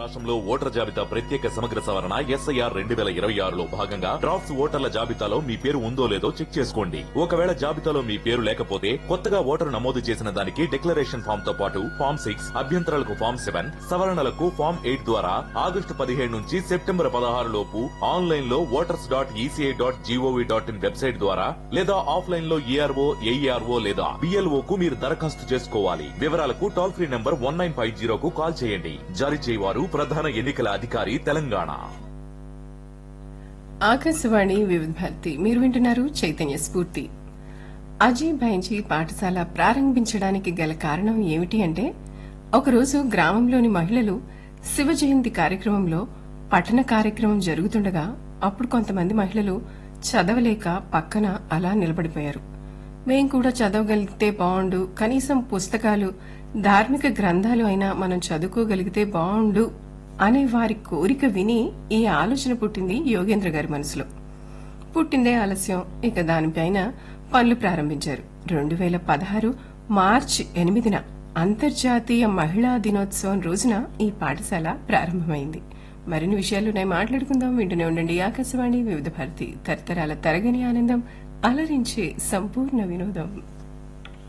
రాష్ట్రంలో ఓటర్ జాబితా ప్రత్యేక సమగ్ర సవరణ ఎస్ఐఆర్ రెండు వేల ఇరవై ఆరులో భాగంగా డ్రాఫ్ట్స్ ఓటర్ల జాబితాలో మీ పేరు ఉందో లేదో చెక్ చేసుకోండి ఒకవేళ జాబితాలో మీ పేరు లేకపోతే కొత్తగా ఓటరు నమోదు చేసిన దానికి డిక్లరేషన్ ఫామ్ తో పాటు ఫామ్ సిక్స్ అభ్యంతరాలకు ఫామ్ సెవెన్ సవరణలకు ఫామ్ ఎయిట్ ద్వారా ఆగస్టు పదిహేడు నుంచి సెప్టెంబర్ పదహారు లోపు ఆన్లైన్ లో voters dot ECI dot GOV dot in website ద్వారా లేదా ఆఫ్లైన్ లో ఈఆర్ఓ ఏఈఆర్ఓ లేదా బిఎల్ఓ కు మీరు దరఖాస్తు చేసుకోవాలి వివరాలకు toll free number one nine five జీరోకు కాల్ చేయండి జారీ చేయవారు ప్రధాన ఎన్నికల అధికారి తెలంగాణ ఆకాశవాణి వివిధ భారతి మీరు వింటున్నారు చైతన్య స్ఫూర్తి అజయ్ భైంజీ పాఠశాల ప్రారంభించడానికి గల కారణం ఏమిటి అంటే ఒకరోజు గ్రామంలోని మహిళలు శివ జయంతి కార్యక్రమంలో పఠన కార్యక్రమం జరుగుతుండగా అప్పుడు కొంతమంది మహిళలు చదవలేక పక్కన అలా నిలబడిపోయారు మేం కూడా చదవగలిగితే బావుండు కనీసం పుస్తకాలు ధార్మిక గ్రంథాలు అయినా మనం చదువుకోగలిగితే బావుండు అనే వారి కోరిక విని ఈ ఆలోచన పుట్టింది యోగేంద్ర గారి మనసులో పుట్టిందే ఆలస్యం ఇక దానిపైన పనులు ప్రారంభించారు రెండు వేల పదహారు మార్చి ఎనిమిదిన అంతర్జాతీయ మహిళా దినోత్సవం రోజున ఈ పాఠశాల ప్రారంభమైంది మరిన్ని విషయాలున్నాయి మాట్లాడుకుందాం వింటూనే ఉండండి ఆకాశవాణి వివిధ భారతి తరతరాల తరగని ఆనందం అలరించే సంపూర్ణ వినోదం